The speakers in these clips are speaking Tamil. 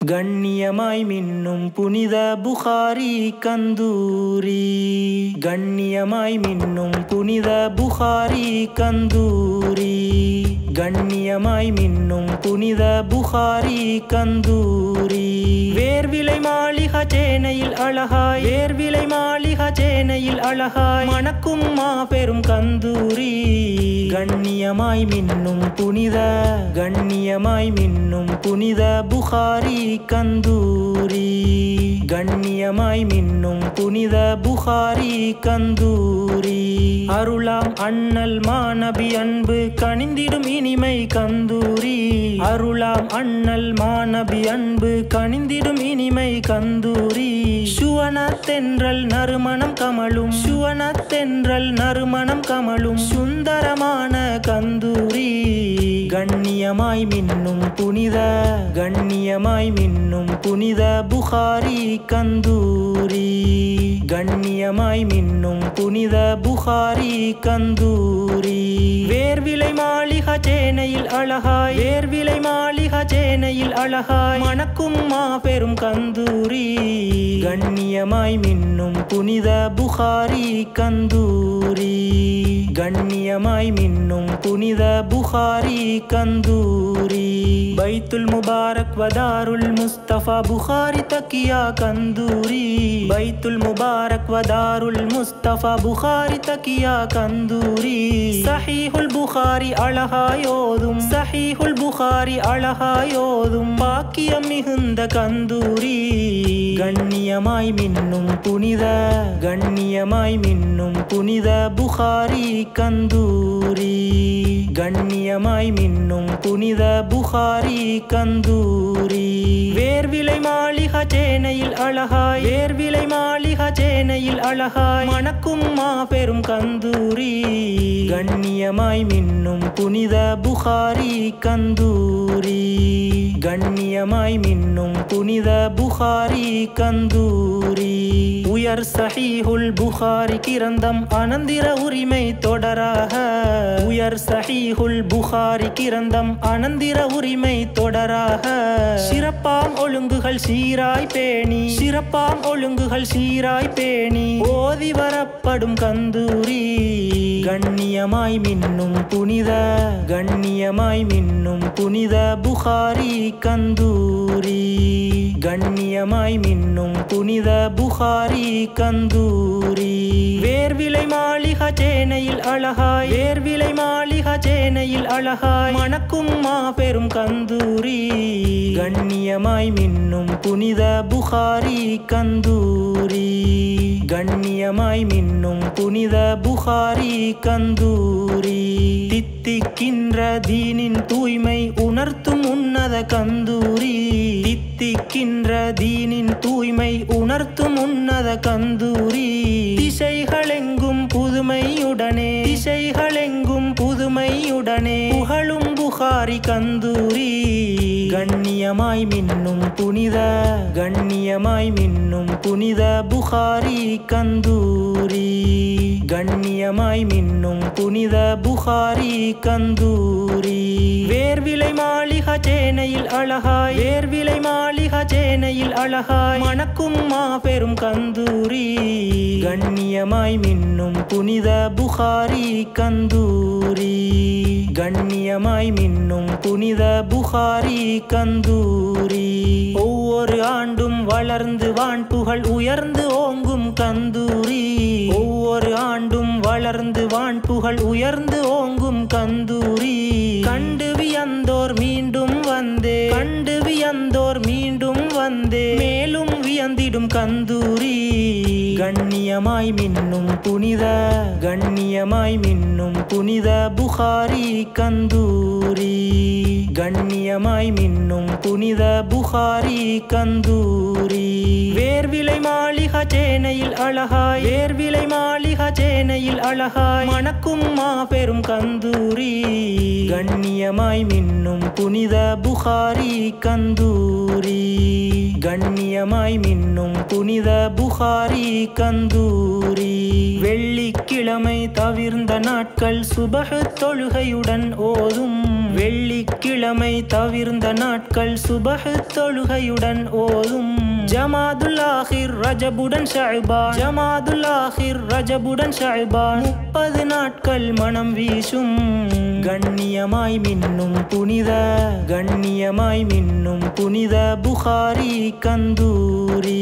கண்ணியமாய் மின்னும் புனித புகாரி கந்தூரி கண்ணியமாய் மின்னும் புனித புகாரி கந்தூரி கண்ணியமாய் மின்னும் புனித புகாரி கந்தூரி வேர்விலை மாளிகா சேனையில் அழகாய் வேர்விலை மாளிகா சேனையில் அழகாய் மணக்கும் மாபெரும் கந்தூரி கண்ணியமாய் மின்னும் புனித கண்ணியமாய் மின்னும் புனித புகாரி கந்தூரி கண்ணியமாய் மின்னும் புனித புகாரி கந்தூரி அருளாம் அண்ணல் மாநபி அன்பு கனிந்திடும் இனிமை கந்தூரி அருளாம் அண்ணல் மாநபி அன்பு கனிந்திடும் இனிமை கந்தூரி சுவனத்தென்றல் நறுமணம் கமலும் சுவனத்தென்றல் நறுமணம் கமலும் சுந்தரமான கந்தூரி கண்ணியமாய் மின்னும் புனித கண்ணியமாய் மின்னும் புனித புகாரி கந்தூரி கண்ணியமாய் மின்னும் புனித புகாரி கந்தூரி வேர்விலை மாளிகா சேனையில் அழகாய் வேர்விலை மாளிகா சேனையில் அழகாய் மணக்கும் மாபெரும் கந்தூரி கண்ணியமாய் மின்னும் புனித புகாரி கந்தூரி கண்ணியமாய் மின்னும் புனித புகாரி கந்தூரி பைத்துல் முபாரக் வதாருல் முஸ்தபா புகாரி தக்கியா கந்தூரி பைத்துல் முபாரக் வதாருல் முஸ்தபா புகாரி தக்கியா கந்தூரி சஹீஹுல் புகாரி அழகாயோதும் சஹீஹுல் புகாரி அழகாயோதும் பாக்கியம் மிகுந்த கந்தூரி கண்ணியமாய் மின்னும் புனித கண்ணியமாய் மின்னும் புனித புகாரி கந்தூரி கண்ணியமாய் மின்னும் புனித புகாரி கந்தூரி வேர்விலை மாளிகா சேனையில் அழகாய் வேர்விலை மாளிகா சேனையில் அழகாய் மணக்கும் மாபெரும் கந்தூரி கண்ணியமாய் மின்னும் புனித புகாரி கந்தூரி கண்ணியமாய் மின்னும் புனித புகாரி கந்தூரி உயர் சஹீஹுல் புகாரி கிரந்தம் அனந்திர உரிமை தொடராக உயர் சஹீஹுல் புகாரி கிரந்தம் அனந்திர உரிமை தொடராக சிறப்பாம் ஒழுங்குகள் சீராய் பேணி சிறப்பாம் ஒழுங்குகள் சீராய் பேணி ஓதி வரப்படும் கந்தூரி கண்ணியமாய் மின்னும் புனித கண்ணியமாய் மின்னும் புனித புகாரி கந்தூரி கண்ணியமாய் மின்னும் புனித புகாரி கந்தூரி வேர்விலை மாளிகா சேனையில் அழகாய் வேர்விலை மாளிகா சேனையில் அழகாய் மணக்கும் மாபெரும் கந்தூரி கண்ணியமாய் மின்னும் புனித புகாரி கந்தூரி கண்ணியமாய் மின்னும் புனித புகாரி கந்தூரி தித்திக்கின்ற தீனின் தூய்மை உணர்த்தும் உன்னத கந்தூரி தித்திக்கின்ற தீனின் தூய்மை உணர்த்தும் உன்னத கந்தூரி திசைகளெங்கும் புதுமையுடனே திசைகளெங்கும் புதுமையுடனே புகழும் புகாரி கந்தூரி கண்ணியமாய் மின்னும் புனித கண்ணியமாய் மின்னும் புனித புகாரி கந்தூரி கண்ணியமாய் மின்னும் புனித புகாரி கந்தூரி வேர்விலை மாளிகா சேனையில் அழகாய் வேர்விலை மாளிகா சேனையில் அழகாய் மணக்கும் மாபெரும் கந்தூரி கண்ணியமாய் மின்னும் புனித புகாரி கந்தூரி கண்ணியமாய் மின்னும் புனித புகாரி கந்தூரி ஒவ்வொரு ஆண்டும் வளர்ந்து வான் புகழ் உயர்ந்து ஓங்கும் கந்தூரி ஒவ்வொரு ஆண்டும் வளர்ந்து வான் புகழ் உயர்ந்து ஓங்கும் கந்தூரி கண்டு வியந்தோர் மீண்டும் வந்தே கண்டு வியந்தோர் மீண்டும் வந்தே மேலும் வியந்திடும் கந்தூரி கண்ணியமாய் மின்னும் புனித கண்ணியமாய் மின்னும் புனித புகாரி கந்தூரி கண்ணியமாய் மின்னும் புனித புகாரி கந்தூரி வேர்விலை மாளிகா சேனையில் அழகாய் வேர்விலை மாளிகா சேனையில் அழகாய் மணக்கும் மாபெரும் கந்தூரி கண்ணியமாய் மின்னும் புனித புகாரி கந்தூரி கண்ணியமாய் மின்னும் புனித புகாரி கந்தூரி வெள்ளிக்கிழமை தவிர்ந்த நாட்கள் சுபஹ தொழுகையுடன் ஓதும் வெள்ளிக்கிழமை வெள்ளிக்கிழமை தவிர்ந்த நாட்கள் சுபஹ் தொழுகையுடன் ஓதும் ஜமாதுல் ஆஹிர் ரஜபுடன் ஷஅபான் ஜமாதுல் ஆஹிர் ரஜபுடன் ஷஅபான் முப்பது நாட்கள் மனம் வீசும் கண்ணியமாய் மின்னும் புனித கண்ணியமாய் மின்னும் புனித புகாரி கந்தூரி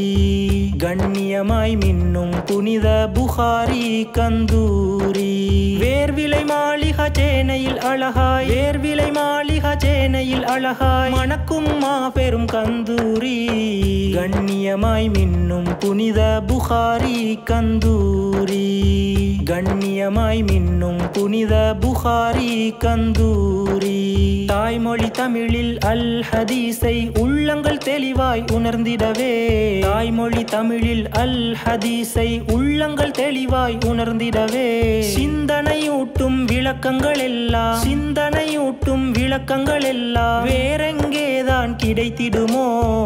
கண்ணியமாய் மின்னும் புனித புகாரி கந்தூரி வேர்விலை மாளிக சேனையில் அழகாய் வேர்விலை மாளிக சேனையில் அழகாய் மணக்கும் மாபெரும் கந்தூரி கண்ணியமாய் மின்னும் புனித புகாரி கந்தூரி கண்ணியமாய் மின்னும் புனித புகாரி கந்தூரி தாய்மொழி தமிழில் அல் ஹதீஸை உள்ளங்கள் தெளிவாய் உணர்ந்திடவே தாய்மொழி தமிழில் அல் ஹதீஸை உள்ளங்கள் தெளிவாய் உணர்ந்திடவே சிந்தனையூட்டும் விளக்கங்கள் எல்லாம் சிந்தனையூட்டும் விளக்கங்கள் எல்லாம் வேறெங்கேதான் கிடைத்திடுமோ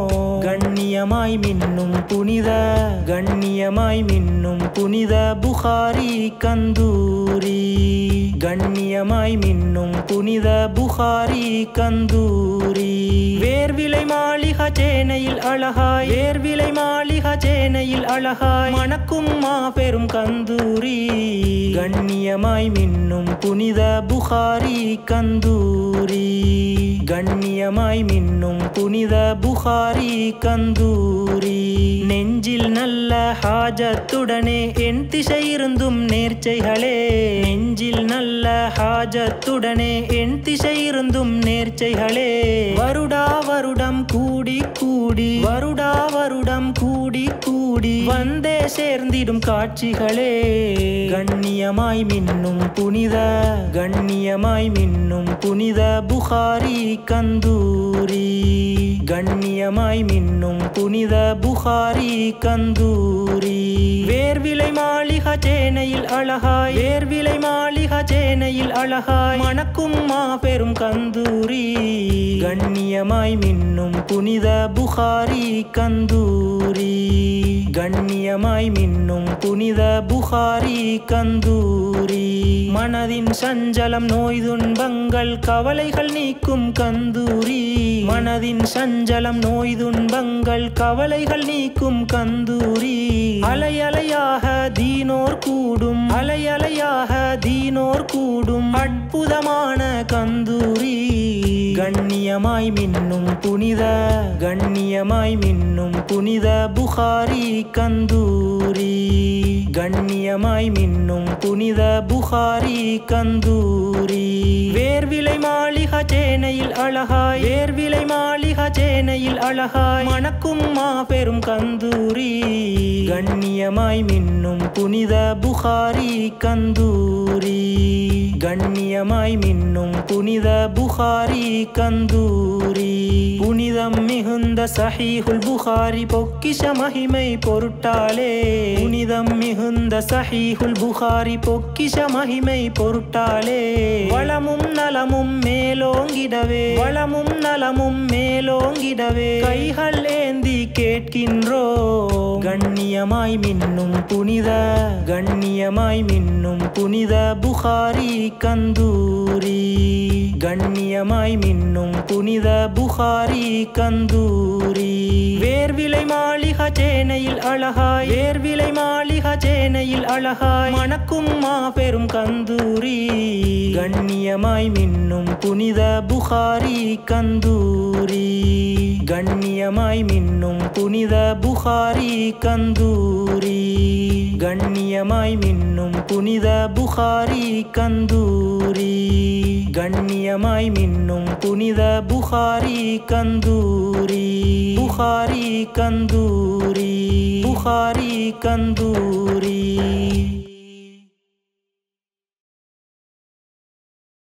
கண்ணியமாய் மின்னும் புனித கண்ணியமாய் மின்னும் புனித புகாரி கந்தூரி கண்ணியமாய் மின்னும் புனித புகாரி கந்தூரி வேர்விலை மாளிக சேனையில் அழகாய் வேர்விலை மாளிக சேனையில் அழகாய் மணக்கும் மாபெரும் கந்தூரி கண்ணியமாய் மின்னும் புனித புகாரி கந்தூரி கண்ணியமாய் மின்னும் புனித புகாரி கந்தூரி நெஞ்சில் நல்ல ஹாஜத்துடனே என் திசை இருந்தும் நேர்ச்சைகளே நெஞ்சில் நல்ல ஹாஜத்துடனே என் திசை இருந்தும் நேர்ச்சைகளே வருடா வருடம் கூடி கூடி வருடா வருடம் கூடி கூடி வந்தே சேர்ந்திடும் காட்சிகளே கண்ணியமாய் மின்னும் புனித கண்ணியமாய் மின்னும் புனித புகாரி கந்தூரி கண்ணியமாய் மின்னும் புனித புகாரி கந்தூரி வேர்விலை மாளிக சேனையில் அழகாய் வேர்விலை மாளிக சேனையில் அழகாய் மணக்கும் மாபெரும் கந்தூரி கண்ணியமாய் மின்னும் புனித புகாரி கந்தூரி கண்ணியமாய் மின்னும் புனித புகாரி கந்தூரி மனதின் சஞ்சலம் நோய் துன்பங்கள் கவலைகள் நீக்கும் கந்தூரி மனதின் சஞ்சலம் நோய் துன்பங்கள் கவலைகள் நீக்கும் கந்தூரி அலையலையாக தீனோர் கூடும் அலையலையாக தீனோர் கூடும் அற்புதமான கந்தூரி கண்ணியமாய் மின்னும் புனித கண்ணியமாய் மின்னும் புனித புகாரி கந்தூரி கண்ணியமாய் மின்னும் புனித புகாரி கந்தூரி வேர்விலை மாளிக சேனையில் அழகாய் வேர்விலை மாளிக சேனையில் அழகாய் மணக்கும் மாபெரும் கந்தூரி கண்ணியமாய் மின்னும் புனித புகாரி கந்தூரி கண்ணியமாய் மின்னும் புனித புகாரி கந்தூரி புனிதம் மிகுந்த சஹீஹுல் புகாரி பொக்கிஷ மகிமை பொருட்டாலே புனிதம் மிகுந்த சஹீஹுல் புகாரி பொக்கிஷ மகிமை பொருட்டாலே வளமும் நலமும் மேலோங்கிடவே வளமும் நலமும் மேலோங்கிடவே கைகள் ஏந்தி கேட்கின்றோ கண்ணியமாய் மின்னும் புனித கண்ணியமாய் மின்னும் புனித புகாரி கந்தூரி கண்ணியமாய் மின்னும் புனித புகாரி கந்தூரி வேர்விலை மாளிக சேனையில் அழகாய் வேர்விலை மாளிக சேனையில் அழகாய் மணக்கும் மாபெரும் கந்தூரி கண்ணியமாய் மின்னும் புனித புகாரி கந்தூரி கண்ணியமாய் மின்னும் புனித புகாரி கந்தூரி கண்ணியமாய் மின்னும் புனித புகாரி கந்தூரி கண்ணியமாய் மின்னும் புனித புகாரி கந்தூரி புகாரி கந்தூரி புகாரி கந்தூரி